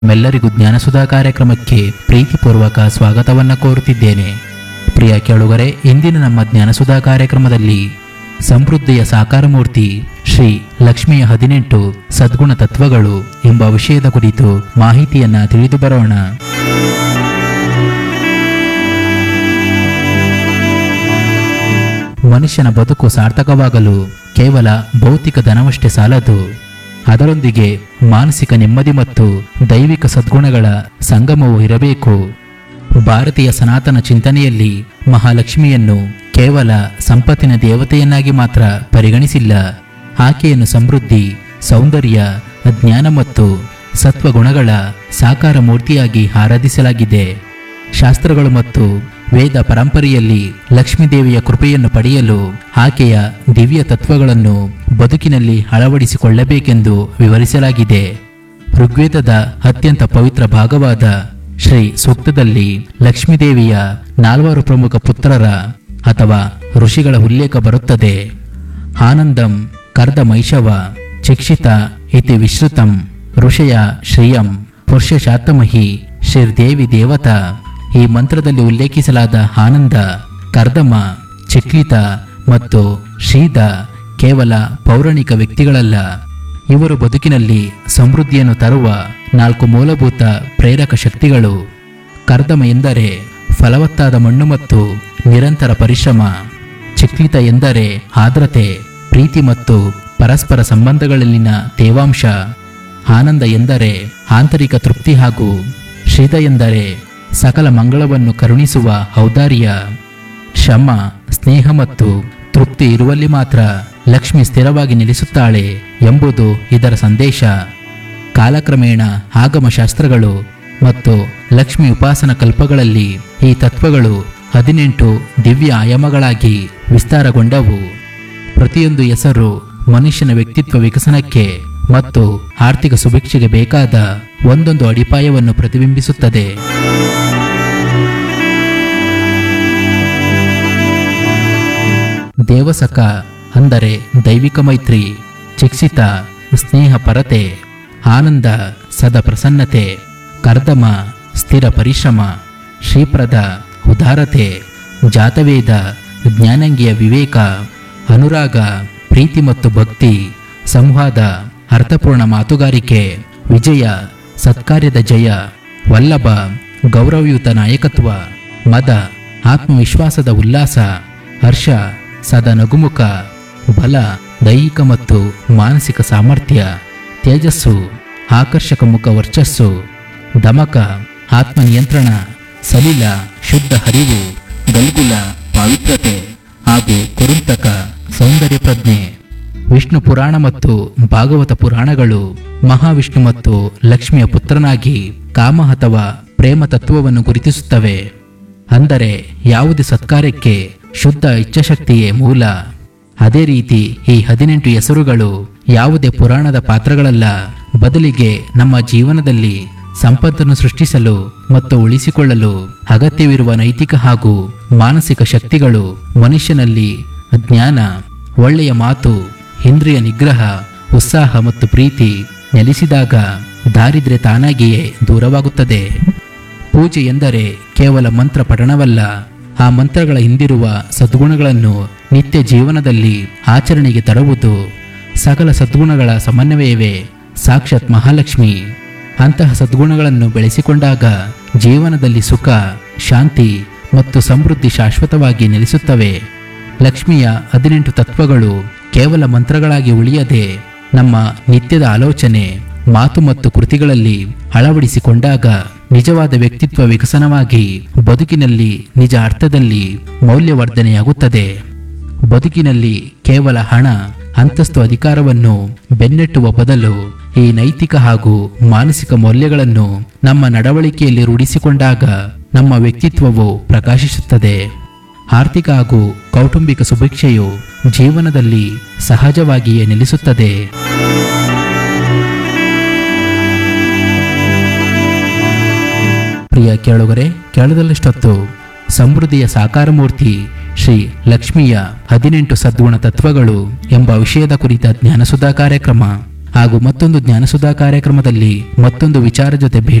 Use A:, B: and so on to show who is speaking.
A: ಮೆಲ್ಲರಿಗೂ ಜ್ಞಾನಸುಧಾ ಕಾರ್ಯಕ್ರಮಕ್ಕೆ ಪ್ರೀತಿಪೂರ್ವಕ ಸ್ವಾಗತವನ್ನ ಕೋರುತ್ತಿದ್ದೇನೆ ಪ್ರಿಯ ಕೇಳುಗರೆ ಇಂದಿನ ನಮ್ಮ ಜ್ಞಾನಸುಧಾ ಕಾರ್ಯಕ್ರಮದಲ್ಲಿ ಸಮೃದ್ಧಿಯ ಸಾಕಾರ ಮೂರ್ತಿ ಶ್ರೀ ಲಕ್ಷ್ಮಿಯ ಹದಿನೆಂಟು ಸದ್ಗುಣ ತತ್ವಗಳು ಎಂಬ ವಿಷಯದ ಕುರಿತು ಮಾಹಿತಿಯನ್ನ ತಿಳಿದು ಬರೋಣ ಮನುಷ್ಯನ ಬದುಕು ಸಾರ್ಥಕವಾಗಲು ಕೇವಲ ಭೌತಿಕ ಧನವಷ್ಟೇ ಸಾಲದು ಅದರೊಂದಿಗೆ ಮಾನಸಿಕ ನೆಮ್ಮದಿ ಮತ್ತು ದೈವಿಕ ಸದ್ಗುಣಗಳ ಸಂಗಮವೂ ಇರಬೇಕು ಭಾರತೀಯ ಸನಾತನ ಚಿಂತನೆಯಲ್ಲಿ ಮಹಾಲಕ್ಷ್ಮಿಯನ್ನು ಕೇವಲ ಸಂಪತ್ತಿನ ದೇವತೆಯನ್ನಾಗಿ ಮಾತ್ರ ಪರಿಗಣಿಸಿಲ್ಲ ಆಕೆಯನ್ನು ಸಮೃದ್ಧಿ ಸೌಂದರ್ಯ ಜ್ಞಾನ ಮತ್ತು ಸತ್ವಗುಣಗಳ ಸಾಕಾರ ಮೂರ್ತಿಯಾಗಿ ಆರಾಧಿಸಲಾಗಿದೆ ಶಾಸ್ತ್ರಗಳು ಮತ್ತು ವೇದ ಪರಂಪರೆಯಲ್ಲಿ ಲಕ್ಷ್ಮೀದೇವಿಯ ಕೃಪೆಯನ್ನು ಪಡೆಯಲು ಆಕೆಯ ದಿವ್ಯ ತತ್ವಗಳನ್ನು ಬದುಕಿನಲ್ಲಿ ಅಳವಡಿಸಿಕೊಳ್ಳಬೇಕೆಂದು ವಿವರಿಸಲಾಗಿದೆ ಋಗ್ವೇದದ ಅತ್ಯಂತ ಪವಿತ್ರ ಭಾಗವಾದ ಶ್ರೀ ಸೂಕ್ತದಲ್ಲಿ ಲಕ್ಷ್ಮೀದೇವಿಯ ನಾಲ್ವರು ಪ್ರಮುಖ ಪುತ್ರರ ಅಥವಾ ಋಷಿಗಳ ಉಲ್ಲೇಖ ಬರುತ್ತದೆ ಆನಂದಂ ಕರ್ದ ಮೈಷವ ಚಿಕ್ಷಿತ ಇತಿ ವಿಶ್ರುತಂ ಋಷಯ ಶ್ರಿಯಂ ಪುರುಷಶಾತಮಹಿ ಶ್ರೀರ್ದೇವಿ ದೇವತಾ ಈ ಮಂತ್ರದಲ್ಲಿ ಉಲ್ಲೇಖಿಸಲಾದ ಆನಂದ ಕರ್ದಮ ಚಿಕ್ಲಿತ ಮತ್ತು ಶ್ರೀದ ಕೇವಲ ಪೌರಾಣಿಕ ವ್ಯಕ್ತಿಗಳಲ್ಲ ಇವರು ಬದುಕಿನಲ್ಲಿ ಸಮೃದ್ಧಿಯನ್ನು ತರುವ ನಾಲ್ಕು ಮೂಲಭೂತ ಪ್ರೇರಕ ಶಕ್ತಿಗಳು ಕರ್ದಮ ಎಂದರೆ ಫಲವತ್ತಾದ ಮಣ್ಣು ಮತ್ತು ನಿರಂತರ ಪರಿಶ್ರಮ ಚಿಕ್ಲಿತ ಎಂದರೆ ಆರ್ದ್ರತೆ ಪ್ರೀತಿ ಮತ್ತು ಪರಸ್ಪರ ಸಂಬಂಧಗಳಲ್ಲಿನ ತೇವಾಂಶ ಆನಂದ ಎಂದರೆ ಆಂತರಿಕ ತೃಪ್ತಿ ಹಾಗೂ ಶ್ರೀದ ಎಂದರೆ ಸಕಲ ಮಂಗಳವನ್ನು ಕರುಣಿಸುವ ಔದಾರ್ಯ ಶ್ರಮ ಸ್ನೇಹ ಮತ್ತು ತೃಪ್ತಿ ಇರುವಲ್ಲಿ ಮಾತ್ರ ಲಕ್ಷ್ಮಿ ಸ್ಥಿರವಾಗಿ ನಿಲ್ಲಿಸುತ್ತಾಳೆ ಎಂಬುದು ಇದರ ಸಂದೇಶ ಕಾಲಕ್ರಮೇಣ ಆಗಮ ಶಾಸ್ತ್ರಗಳು ಮತ್ತು ಲಕ್ಷ್ಮಿ ಉಪಾಸನ ಕಲ್ಪಗಳಲ್ಲಿ ಈ ತತ್ವಗಳು ಹದಿನೆಂಟು ದಿವ್ಯ ಆಯಾಮಗಳಾಗಿ ವಿಸ್ತಾರಗೊಂಡವು ಪ್ರತಿಯೊಂದು ಹೆಸರು ಮನುಷ್ಯನ ವ್ಯಕ್ತಿತ್ವ ವಿಕಸನಕ್ಕೆ ಮತ್ತು ಆರ್ಥಿಕ ಸುಭಿಕ್ಷೆಗೆ ಬೇಕಾದ ಒಂದೊಂದು ಅಡಿಪಾಯವನ್ನು ಪ್ರತಿಬಿಂಬಿಸುತ್ತದೆ ದೇವಸಕ ಅಂದರೆ ದೈವಿಕ ಮೈತ್ರಿ ಚಿಕ್ಷಿತ ಸ್ನೇಹ ಪರತೆ ಆನಂದ ಸದ ಪ್ರಸನ್ನತೆ ಕರ್ದಮ ಸ್ಥಿರ ಪರಿಶ್ರಮ ಶ್ರೀಪ್ರದ ಉದಾರತೆ ಜಾತವೇದ ಜ್ಞಾನಂಗಿಯ ವಿವೇಕ ಅನುರಾಗ ಪ್ರೀತಿ ಮತ್ತು ಭಕ್ತಿ ಸಂವಾದ ಅರ್ಥಪೂರ್ಣ ಮಾತುಗಾರಿಕೆ ವಿಜಯ ಸತ್ಕಾರ್ಯದ ಜಯ ವಲ್ಲಭ ಗೌರವಯುತ ನಾಯಕತ್ವ ಮದ ಆತ್ಮವಿಶ್ವಾಸದ ಉಲ್ಲಾಸ ಹರ್ಷ ಸದಾ ನಗುಮುಖ ಬಲ ದೈಹಿಕ ಮತ್ತು ಮಾನಸಿಕ ಸಾಮರ್ಥ್ಯ ತೇಜಸ್ಸು ಆಕರ್ಷಕ ಮುಖ ವರ್ಚಸ್ಸು ದಮಕ ಆತ್ಮನಿಯಂತ್ರಣ ಸಲಿಲ ಶುದ್ಧ ಹರಿವು ಗಲ್ಗುಲ ಪವಿತ್ರತೆ ಹಾಗೂ ಕುರುಂತಕ ಸೌಂದರ್ಯ ಪ್ರಜ್ಞೆ ವಿಷ್ಣು ಪುರಾಣ ಮತ್ತು ಭಾಗವತ ಪುರಾಣಗಳು ಮಹಾವಿಷ್ಣು ಮತ್ತು ಲಕ್ಷ್ಮಿಯ ಪುತ್ರನಾಗಿ ಕಾಮ ಅಥವಾ ಪ್ರೇಮ ತತ್ವವನ್ನು ಗುರುತಿಸುತ್ತವೆ ಅಂದರೆ ಯಾವುದೇ ಸತ್ಕಾರ್ಯಕ್ಕೆ ಶುದ್ಧ ಇಚ್ಛಾಶಕ್ತಿಯೇ ಮೂಲ ಅದೇ ರೀತಿ ಈ ಹದಿನೆಂಟು ಹೆಸರುಗಳು ಯಾವುದೇ ಪುರಾಣದ ಪಾತ್ರಗಳಲ್ಲ ಬದಲಿಗೆ ನಮ್ಮ ಜೀವನದಲ್ಲಿ ಸಂಪತ್ತನ್ನು ಸೃಷ್ಟಿಸಲು ಮತ್ತು ಉಳಿಸಿಕೊಳ್ಳಲು ಅಗತ್ಯವಿರುವ ನೈತಿಕ ಹಾಗೂ ಮಾನಸಿಕ ಶಕ್ತಿಗಳು ಮನುಷ್ಯನಲ್ಲಿ ಜ್ಞಾನ ಒಳ್ಳೆಯ ಮಾತು ಇಂದ್ರಿಯ ನಿಗ್ರಹ ಉತ್ಸಾಹ ಮತ್ತು ಪ್ರೀತಿ ನೆಲೆಸಿದಾಗ ದಾರಿದ್ರ್ಯ ತಾನಾಗಿಯೇ ದೂರವಾಗುತ್ತದೆ ಪೂಜೆ ಎಂದರೆ ಕೇವಲ ಮಂತ್ರ ಪಠಣವಲ್ಲ ಆ ಮಂತ್ರಗಳ ಹಿಂದಿರುವ ಸದ್ಗುಣಗಳನ್ನು ನಿತ್ಯ ಜೀವನದಲ್ಲಿ ಆಚರಣೆಗೆ ತರುವುದು ಸಕಲ ಸದ್ಗುಣಗಳ ಸಮನ್ವಯವೇ ಸಾಕ್ಷಾತ್ ಮಹಾಲಕ್ಷ್ಮಿ ಅಂತಹ ಸದ್ಗುಣಗಳನ್ನು ಬೆಳೆಸಿಕೊಂಡಾಗ ಜೀವನದಲ್ಲಿ ಸುಖ ಶಾಂತಿ ಮತ್ತು ಸಮೃದ್ಧಿ ಶಾಶ್ವತವಾಗಿ ನೆಲೆಸುತ್ತವೆ ಲಕ್ಷ್ಮಿಯ ಹದಿನೆಂಟು ತತ್ವಗಳು ಕೇವಲ ಮಂತ್ರಗಳಾಗಿ ಉಳಿಯದೆ ನಮ್ಮ ನಿತ್ಯದ ಆಲೋಚನೆ ಮಾತು ಮತ್ತು ಕೃತಿಗಳಲ್ಲಿ ಅಳವಡಿಸಿಕೊಂಡಾಗ ನಿಜವಾದ ವ್ಯಕ್ತಿತ್ವ ವಿಕಸನವಾಗಿ ಬದುಕಿನಲ್ಲಿ ನಿಜ ಅರ್ಥದಲ್ಲಿ ಮೌಲ್ಯವರ್ಧನೆಯಾಗುತ್ತದೆ ಬದುಕಿನಲ್ಲಿ ಕೇವಲ ಹಣ ಅಂತಸ್ತು ಅಧಿಕಾರವನ್ನು ಬೆನ್ನಟ್ಟುವ ಬದಲು ಈ ನೈತಿಕ ಹಾಗೂ ಮಾನಸಿಕ ಮೌಲ್ಯಗಳನ್ನು ನಮ್ಮ ನಡವಳಿಕೆಯಲ್ಲಿ ರೂಢಿಸಿಕೊಂಡಾಗ ನಮ್ಮ ವ್ಯಕ್ತಿತ್ವವು ಪ್ರಕಾಶಿಸುತ್ತದೆ ಆರ್ಥಿಕ ಹಾಗೂ ಕೌಟುಂಬಿಕ ಸುಭಿಕ್ಷೆಯು ಜೀವನದಲ್ಲಿ ಸಹಜವಾಗಿಯೇ ನೆಲೆಸುತ್ತದೆ ಪ್ರಿಯ ಕೇಳುಗರೆ ಕೇಳದಲ್ಲಷ್ಟೊತ್ತು ಸಮೃದ್ಧಿಯ ಸಾಕಾರ ಮೂರ್ತಿ ಶ್ರೀ ಲಕ್ಷ್ಮಿಯ ಹದಿನೆಂಟು ಸದ್ಗುಣ ತತ್ವಗಳು ಎಂಬ ವಿಷಯದ ಕುರಿತ ಜ್ಞಾನಸುಧಾ ಕಾರ್ಯಕ್ರಮ ಹಾಗೂ ಮತ್ತೊಂದು ಜ್ಞಾನಸುಧಾ ಕಾರ್ಯಕ್ರಮದಲ್ಲಿ ಮತ್ತೊಂದು ವಿಚಾರ ಜೊತೆ ಭೇಟಿ